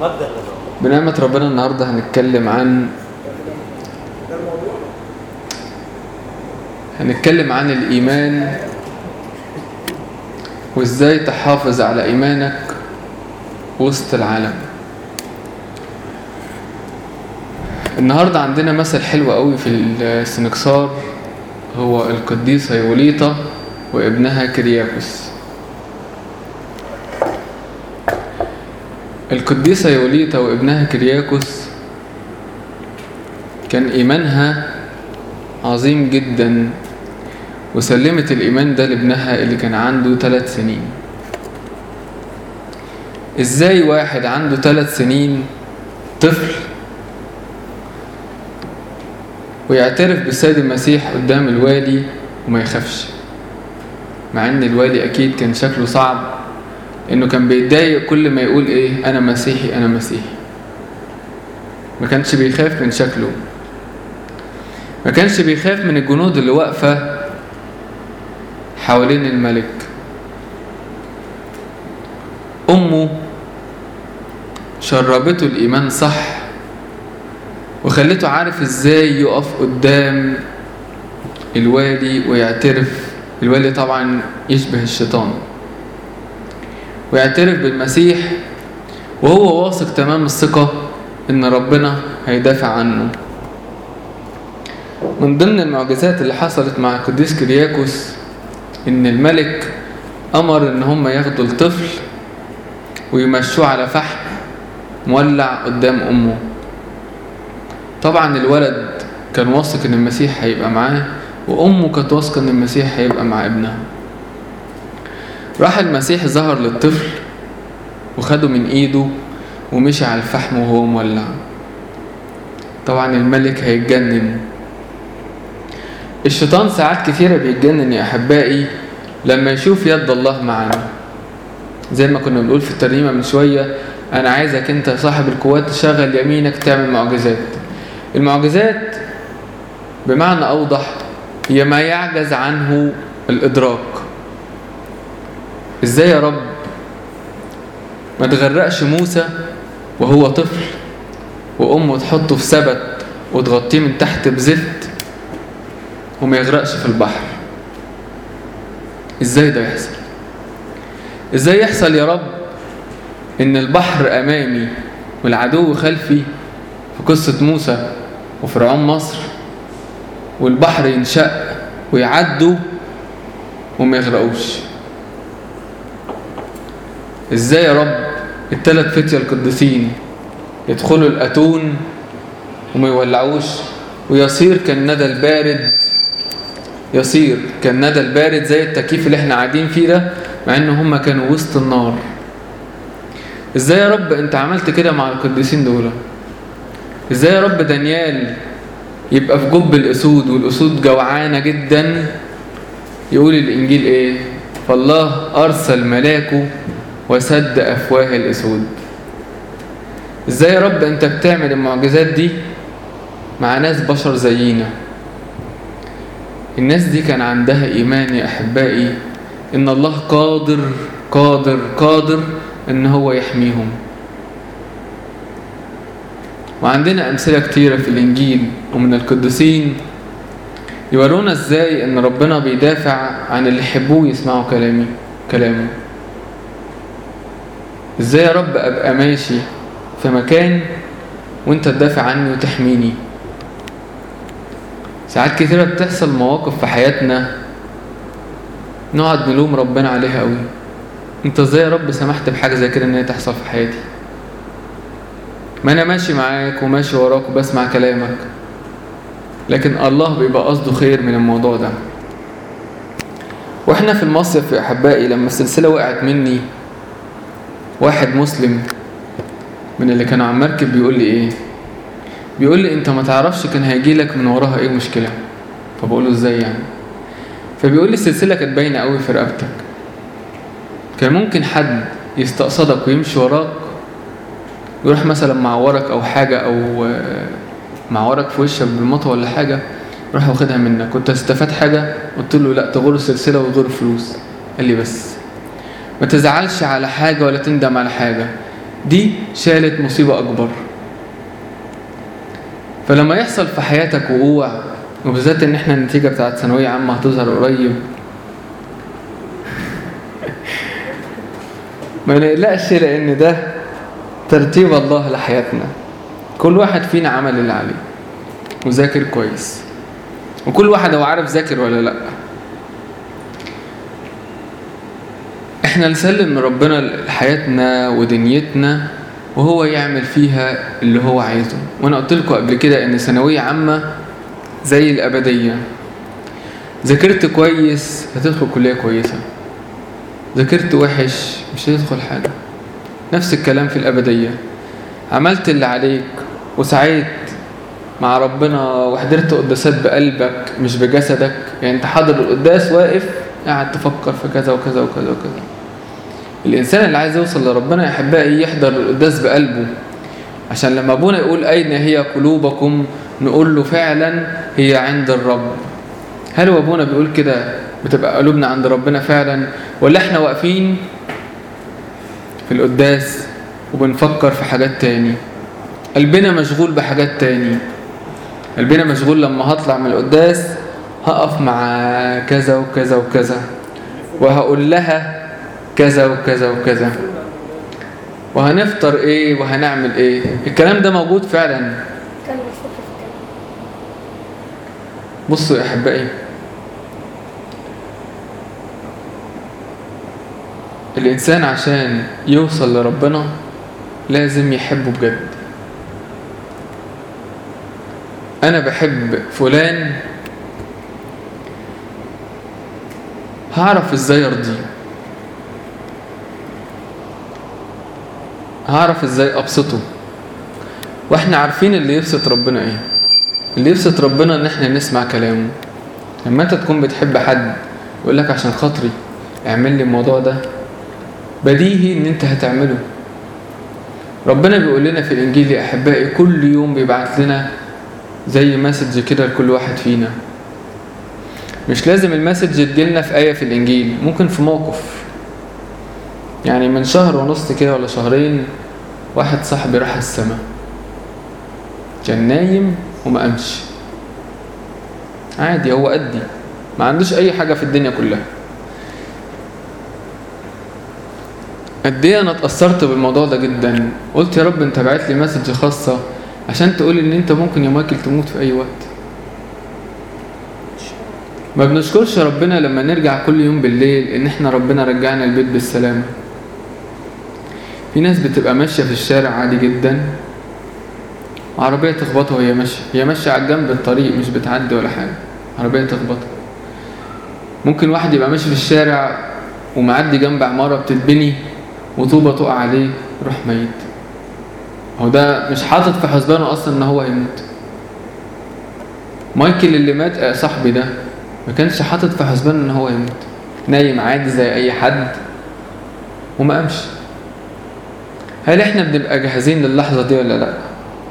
مجدا لله بنعمة ربنا النهاردة هنتكلم عن هنتكلم عن الإيمان وإزاي تحافظ على إيمانك وسط العالم النهاردة عندنا مثل حلو قوي في السنكسار هو القديسة يوليطة وابنها كرياكوس القديسة يوليتا وابنها كرياكوس كان إيمانها عظيم جدا وسلمت الإيمان ده لابنها اللي كان عنده ثلاث سنين إزاي واحد عنده ثلاث سنين طفل ويعترف بالسيد المسيح قدام الوالي وما يخافش مع ان الوالي اكيد كان شكله صعب انه كان بيتضايق كل ما يقول ايه انا مسيحي انا مسيحي ما كانش بيخاف من شكله ما كانش بيخاف من الجنود اللي واقفة حوالين الملك أمه شربته الإيمان صح وخلته عارف ازاي يقف قدام الوالي ويعترف الوالي طبعا يشبه الشيطان ويعترف بالمسيح وهو واثق تمام الثقة إن ربنا هيدافع عنه من ضمن المعجزات اللي حصلت مع القديس كرياكوس إن الملك أمر إن هم ياخدوا الطفل ويمشوه على فحم مولع قدام أمه طبعا الولد كان واثق إن المسيح هيبقى معاه وأمه كانت واثقة إن المسيح هيبقى مع ابنها راح المسيح ظهر للطفل وخده من ايده ومشي على الفحم وهو مولع طبعا الملك هيتجنن الشيطان ساعات كثيرة بيتجنن يا أحبائي لما يشوف يد الله معنا زي ما كنا بنقول في الترنيمة من شوية أنا عايزك أنت صاحب القوات تشغل يمينك تعمل معجزات المعجزات بمعنى أوضح هي ما يعجز عنه الإدراك ازاي يا رب ما تغرقش موسى وهو طفل وامه تحطه في سبت وتغطيه من تحت بزفت وما يغرقش في البحر ازاي ده يحصل ازاي يحصل يا رب ان البحر امامي والعدو خلفي في قصة موسى وفرعون مصر والبحر ينشق ويعدوا وما يغرقوش ازاي يا رب التلات فتية القديسين يدخلوا الاتون وما يولعوش ويصير كالندى البارد يصير كالندى البارد زي التكييف اللي احنا قاعدين فيه ده مع ان هم كانوا وسط النار ازاي يا رب انت عملت كده مع القديسين دول ازاي يا رب دانيال يبقى في جب الاسود والاسود جوعانه جدا يقول الانجيل ايه فالله ارسل ملاكه وسد أفواه الأسود إزاي يا رب أنت بتعمل المعجزات دي مع ناس بشر زينا الناس دي كان عندها إيمان يا أحبائي إن الله قادر قادر قادر إن هو يحميهم وعندنا أمثلة كتيرة في الإنجيل ومن القديسين يورونا إزاي إن ربنا بيدافع عن اللي يحبوه يسمعوا كلامي كلامه ازاي يا رب ابقى ماشي في مكان وانت تدافع عني وتحميني ساعات كتيرة بتحصل مواقف في حياتنا نقعد نلوم ربنا عليها قوي انت ازاي يا رب سمحت بحاجة زي كده ان هي تحصل في حياتي ما انا ماشي معاك وماشي وراك وبسمع كلامك لكن الله بيبقى قصده خير من الموضوع ده واحنا في المصيف يا احبائي لما السلسلة وقعت مني واحد مسلم من اللي كانوا على المركب بيقول لي ايه بيقول لي انت ما تعرفش كان هيجي لك من وراها ايه مشكله فبقول له ازاي يعني فبيقول لي السلسله كانت باينه قوي في رقبتك كان ممكن حد يستقصدك ويمشي وراك يروح مثلا معورك او حاجه او معورك في وشك بالمطوه ولا حاجه راح واخدها منك كنت استفاد حاجه قلت له لا تغور السلسله وتغور الفلوس قال لي بس ما تزعلش على حاجة ولا تندم على حاجة دي شالت مصيبة أكبر فلما يحصل في حياتك وقوع وبالذات ان احنا النتيجة بتاعت ثانوية عامة هتظهر قريب ما نقلقش لان ده ترتيب الله لحياتنا كل واحد فينا عمل اللي عليه وذاكر كويس وكل واحد هو عارف ذاكر ولا لا احنا نسلم ربنا حياتنا ودنيتنا وهو يعمل فيها اللي هو عايزه وانا قلت لكم قبل كده ان ثانويه عامه زي الابديه ذاكرت كويس هتدخل كليه كويسه ذاكرت وحش مش هتدخل حاجه نفس الكلام في الابديه عملت اللي عليك وسعيت مع ربنا وحضرت قداسات بقلبك مش بجسدك يعني انت حاضر القداس واقف قاعد تفكر في كذا وكذا وكذا وكذا الإنسان اللي عايز يوصل لربنا يا أحبائي يحضر القداس بقلبه عشان لما أبونا يقول أين هي قلوبكم نقول له فعلا هي عند الرب هل هو أبونا بيقول كده بتبقى قلوبنا عند ربنا فعلا ولا احنا واقفين في القداس وبنفكر في حاجات تاني قلبنا مشغول بحاجات تاني قلبنا مشغول لما هطلع من القداس هقف مع كذا وكذا وكذا وهقول لها كذا وكذا وكذا وهنفطر ايه وهنعمل ايه الكلام ده موجود فعلا بصوا يا احبائي الانسان عشان يوصل لربنا لازم يحبه بجد انا بحب فلان هعرف ازاي ارضيه هعرف ازاي ابسطه واحنا عارفين اللي يبسط ربنا ايه اللي يبسط ربنا ان احنا نسمع كلامه لما انت تكون بتحب حد يقول لك عشان خاطري اعمل لي الموضوع ده بديهي ان انت هتعمله ربنا بيقول لنا في الانجيل يا احبائي كل يوم بيبعت لنا زي مسج كده لكل واحد فينا مش لازم المسج تجيلنا في آية في الإنجيل ممكن في موقف يعني من شهر ونص كده ولا شهرين واحد صاحبي راح السما كان نايم وما قامش عادي هو قدي ما عندوش أي حاجة في الدنيا كلها قد ايه انا اتأثرت بالموضوع ده جدا قلت يا رب انت بعت لي مسج خاصة عشان تقول ان انت ممكن يا مايكل تموت في اي وقت ما بنشكرش ربنا لما نرجع كل يوم بالليل ان احنا ربنا رجعنا البيت بالسلامة في ناس بتبقى ماشية في الشارع عادي جدا عربية تخبطها وهي ماشية هي ماشية على جنب الطريق مش بتعدي ولا حاجة عربية تخبطها ممكن واحد يبقى ماشي في الشارع ومعدي جنب عمارة بتتبني وطوبة تقع عليه يروح ميت هو ده مش حاطط في حسبانه اصلا ان هو هيموت مايكل اللي مات صاحبي ده ما كانش حاطط في حسبانه ان هو يموت نايم عادي زي اي حد وما قامش هل احنا بنبقى جاهزين للحظة دي ولا لا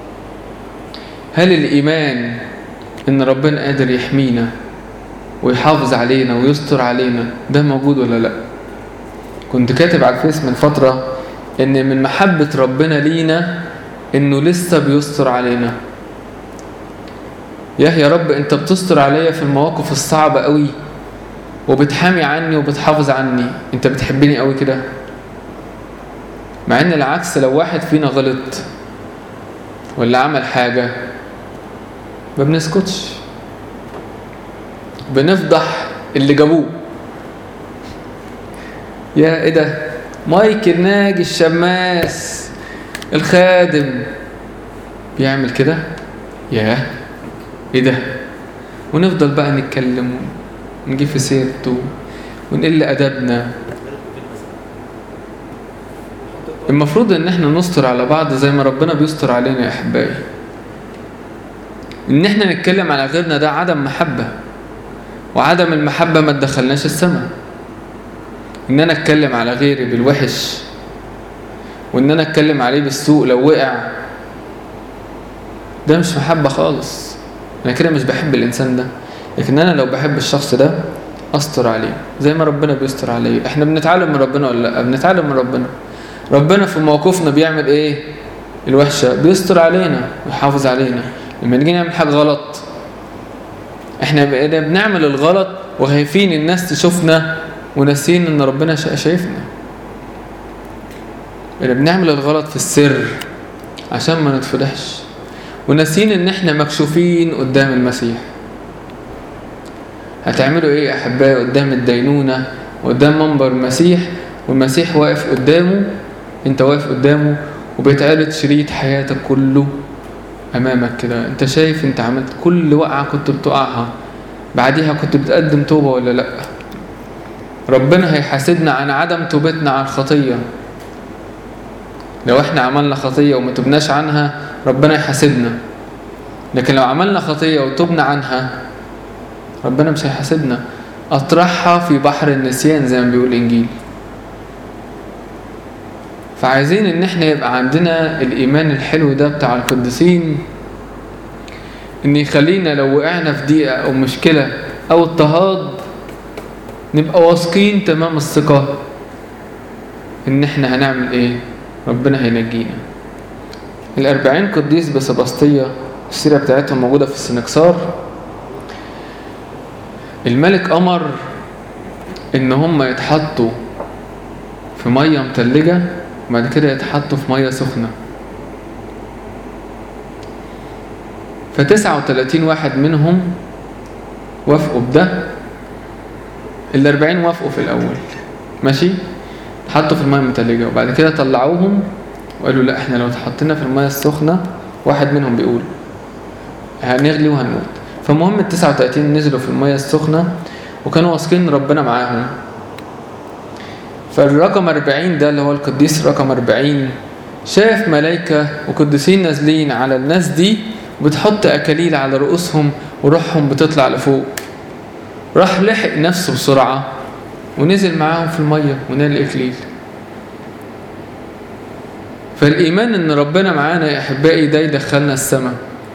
هل الايمان ان ربنا قادر يحمينا ويحافظ علينا ويستر علينا ده موجود ولا لا كنت كاتب على الفيس من فترة ان من محبة ربنا لينا انه لسه بيستر علينا يا يا رب انت بتستر عليا في المواقف الصعبة قوي وبتحامي عني وبتحافظ عني انت بتحبني قوي كده مع ان العكس لو واحد فينا غلط ولا عمل حاجة ما بنسكتش بنفضح اللي جابوه يا ايه ده مايكل ناجي الشماس الخادم بيعمل كده ياه ايه ده ونفضل بقى نتكلم ونجيب في سيرته ونقل ادبنا المفروض ان احنا نستر على بعض زي ما ربنا بيستر علينا يا احبائي ان احنا نتكلم على غيرنا ده عدم محبة وعدم المحبة ما تدخلناش السماء ان انا اتكلم على غيري بالوحش وان انا اتكلم عليه بالسوء لو وقع ده مش محبة خالص انا كده مش بحب الانسان ده لكن انا لو بحب الشخص ده استر عليه زي ما ربنا بيستر عليه احنا بنتعلم من ربنا ولا لا بنتعلم من ربنا ربنا في موقفنا بيعمل ايه الوحشة بيستر علينا ويحافظ علينا لما نيجي نعمل حاجة غلط احنا بقينا بنعمل الغلط وخايفين الناس تشوفنا وناسين ان ربنا شايفنا بقينا بنعمل الغلط في السر عشان ما نتفضحش وناسين ان احنا مكشوفين قدام المسيح هتعملوا ايه يا احبائي قدام الدينونة وقدام منبر المسيح والمسيح واقف قدامه انت واقف قدامه وبيتعرض شريط حياتك كله امامك كده انت شايف انت عملت كل وقعة كنت بتقعها بعديها كنت بتقدم توبة ولا لا ربنا هيحاسبنا عن عدم توبتنا عن خطية لو احنا عملنا خطية وما تبناش عنها ربنا يحاسبنا لكن لو عملنا خطية وتبنا عنها ربنا مش هيحاسبنا أطرحها في بحر النسيان زي ما بيقول الإنجيل فعايزين ان احنا يبقى عندنا الايمان الحلو ده بتاع القديسين ان يخلينا لو وقعنا في ضيقه او مشكله او اضطهاد نبقى واثقين تمام الثقه ان احنا هنعمل ايه ربنا هينجينا الأربعين قديس بسباسطية السيرة بتاعتهم موجودة في السنكسار الملك أمر إن هم يتحطوا في مية متلجة وبعد كده يتحطوا في مية سخنة فتسعة وتلاتين واحد منهم وافقوا بده الأربعين وافقوا في الأول ماشي اتحطوا في المية المتلجة وبعد كده طلعوهم وقالوا لا احنا لو اتحطينا في المية السخنة واحد منهم بيقول هنغلي وهنموت فالمهم ال 39 نزلوا في المية السخنة وكانوا واثقين ربنا معاهم فالرقم 40 ده اللي هو القديس رقم 40 شاف ملائكة وقديسين نازلين على الناس دي بتحط أكاليل على رؤوسهم وروحهم بتطلع لفوق راح لحق نفسه بسرعة ونزل معاهم في المية ونال الإكليل فالإيمان إن ربنا معانا يا أحبائي ده يدخلنا السماء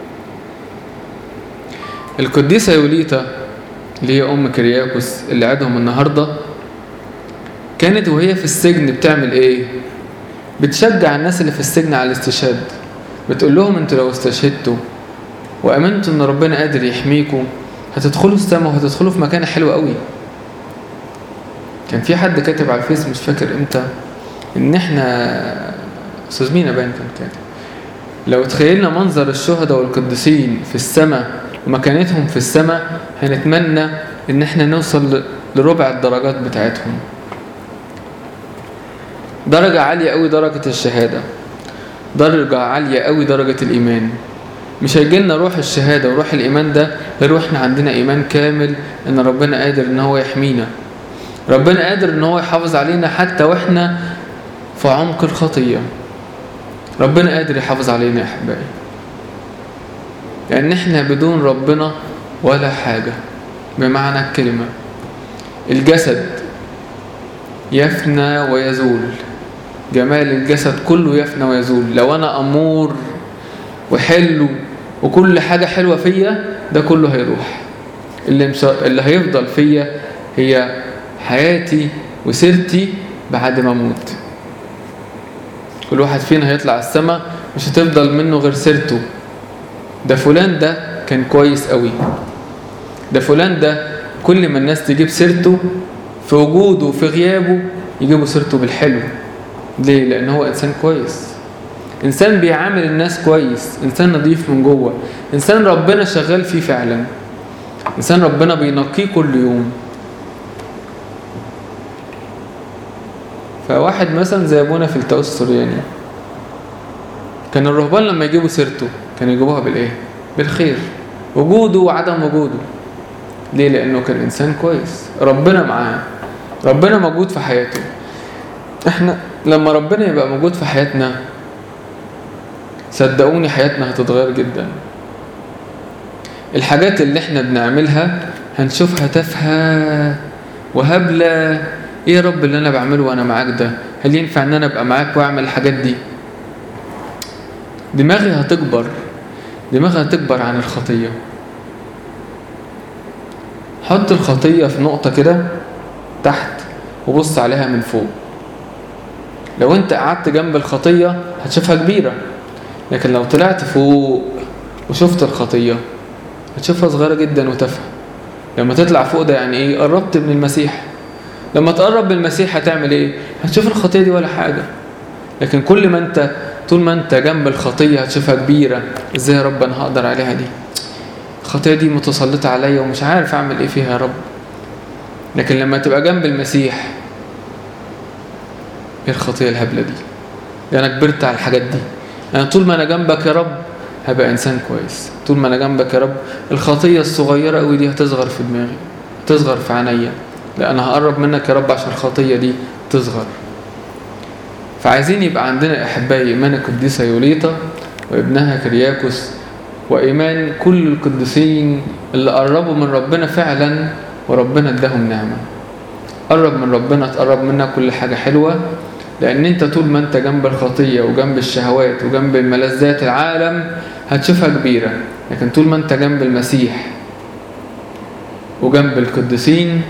القديسة يوليتا اللي هي أم كرياكوس اللي عدهم النهاردة كانت وهي في السجن بتعمل إيه؟ بتشجع الناس اللي في السجن على الاستشهاد بتقول لهم انتوا لو استشهدتوا وامنتوا ان ربنا قادر يحميكم هتدخلوا السماء وهتدخلوا في مكان حلو قوي كان في حد كاتب على الفيس مش فاكر امتى ان احنا استاذ مينا باين كان كاتب لو تخيلنا منظر الشهداء والقديسين في السماء ومكانتهم في السماء هنتمنى ان احنا نوصل لربع الدرجات بتاعتهم درجة عالية قوي درجة الشهادة درجة عالية قوي درجة الإيمان مش هيجي لنا روح الشهادة وروح الإيمان ده غير واحنا عندنا إيمان كامل إن ربنا قادر إن هو يحمينا ربنا قادر إن هو يحافظ علينا حتى وإحنا في عمق الخطية ربنا قادر يحافظ علينا يا أحبائي لأن إحنا بدون ربنا ولا حاجة بمعنى الكلمة الجسد يفنى ويزول جمال الجسد كله يفنى ويزول لو أنا أمور وحلو وكل حاجة حلوة فيا ده كله هيروح اللي, مش... اللي هيفضل فيا هي حياتي وسيرتي بعد ما اموت كل واحد فينا هيطلع السما مش هتفضل منه غير سيرته ده فلان ده كان كويس قوي ده فلان ده كل ما الناس تجيب سيرته في وجوده وفي غيابه يجيبوا سيرته بالحلو ليه؟ لأن هو إنسان كويس إنسان بيعامل الناس كويس إنسان نظيف من جوه إنسان ربنا شغال فيه فعلا إنسان ربنا بينقيه كل يوم فواحد مثلا زي أبونا في التاوس السورياني كان الرهبان لما يجيبوا سيرته كانوا يجيبوها بالإيه؟ بالخير وجوده وعدم وجوده ليه؟ لأنه كان إنسان كويس ربنا معاه ربنا موجود في حياته احنا لما ربنا يبقى موجود في حياتنا صدقوني حياتنا هتتغير جدا الحاجات اللي احنا بنعملها هنشوفها تافهة وهبلة ايه يا رب اللي انا بعمله وانا معاك ده هل ينفع ان انا ابقى معاك واعمل الحاجات دي دماغي هتكبر دماغي هتكبر عن الخطية حط الخطية في نقطة كده تحت وبص عليها من فوق لو انت قعدت جنب الخطية هتشوفها كبيرة لكن لو طلعت فوق وشفت الخطية هتشوفها صغيرة جدا وتافهة لما تطلع فوق ده يعني ايه قربت من المسيح لما تقرب من المسيح هتعمل ايه هتشوف الخطية دي ولا حاجة لكن كل ما انت طول ما انت جنب الخطية هتشوفها كبيرة ازاي يا رب انا هقدر عليها دي الخطية دي متسلطة عليا ومش عارف اعمل ايه فيها يا رب لكن لما تبقى جنب المسيح ايه الخطية الهبلة دي ده انا كبرت على الحاجات دي انا طول ما انا جنبك يا رب هبقى انسان كويس طول ما انا جنبك يا رب الخطية الصغيرة قوي دي هتصغر في دماغي هتصغر في عينيا لا انا هقرب منك يا رب عشان الخطية دي تصغر فعايزين يبقى عندنا احبائي ايمان القديسة يوليطا وابنها كرياكوس وايمان كل القديسين اللي قربوا من ربنا فعلا وربنا اداهم نعمة قرب من ربنا تقرب منك كل حاجة حلوة لأن أنت طول ما أنت جنب الخطية وجنب الشهوات وجنب ملذات العالم هتشوفها كبيرة لكن طول ما أنت جنب المسيح وجنب القديسين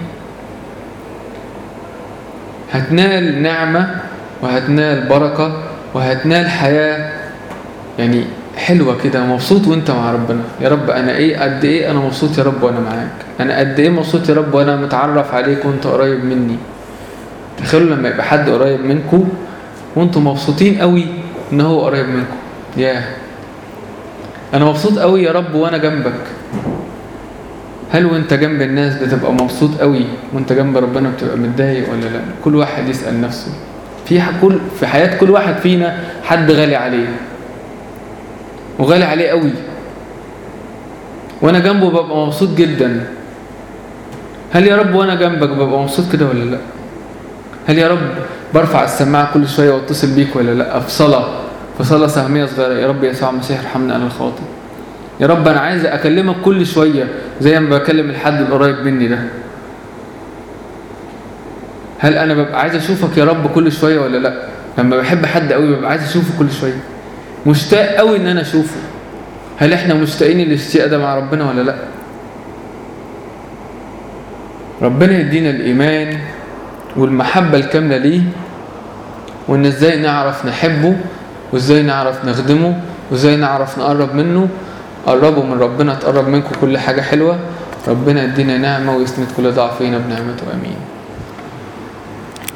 هتنال نعمة وهتنال بركة وهتنال حياة يعني حلوة كده مبسوط وانت مع ربنا يا رب انا ايه قد ايه انا مبسوط يا رب وانا معاك انا قد ايه مبسوط يا رب وانا متعرف عليك وانت قريب مني تخيلوا لما يبقى حد قريب منكم وانتم مبسوطين قوي ان هو قريب منكم ياه انا مبسوط قوي يا رب وانا جنبك هل وانت جنب الناس بتبقى مبسوط قوي وانت جنب ربنا بتبقى متضايق ولا لا كل واحد يسأل نفسه في كل في حياة كل واحد فينا حد غالي عليه وغالي عليه قوي وانا جنبه ببقى مبسوط جدا هل يا رب وانا جنبك ببقى مبسوط كده ولا لا هل يا رب برفع السماعه كل شويه واتصل بيك ولا لا في صلاه في صلاه سهميه صغيره يا رب يسوع المسيح ارحمنا انا الخاطئ يا رب انا عايز اكلمك كل شويه زي ما بكلم الحد القريب مني ده هل انا ببقى عايز اشوفك يا رب كل شويه ولا لا لما بحب حد قوي ببقى عايز اشوفه كل شويه مشتاق قوي ان انا اشوفه هل احنا مشتاقين الاشتياق ده مع ربنا ولا لا ربنا يدينا الايمان والمحبه الكامله ليه وان ازاي نعرف نحبه وازاي نعرف نخدمه وازاي نعرف نقرب منه قربوا من ربنا تقرب منكم كل حاجه حلوه ربنا يدينا نعمه ويسند كل ضعف فينا بنعمته امين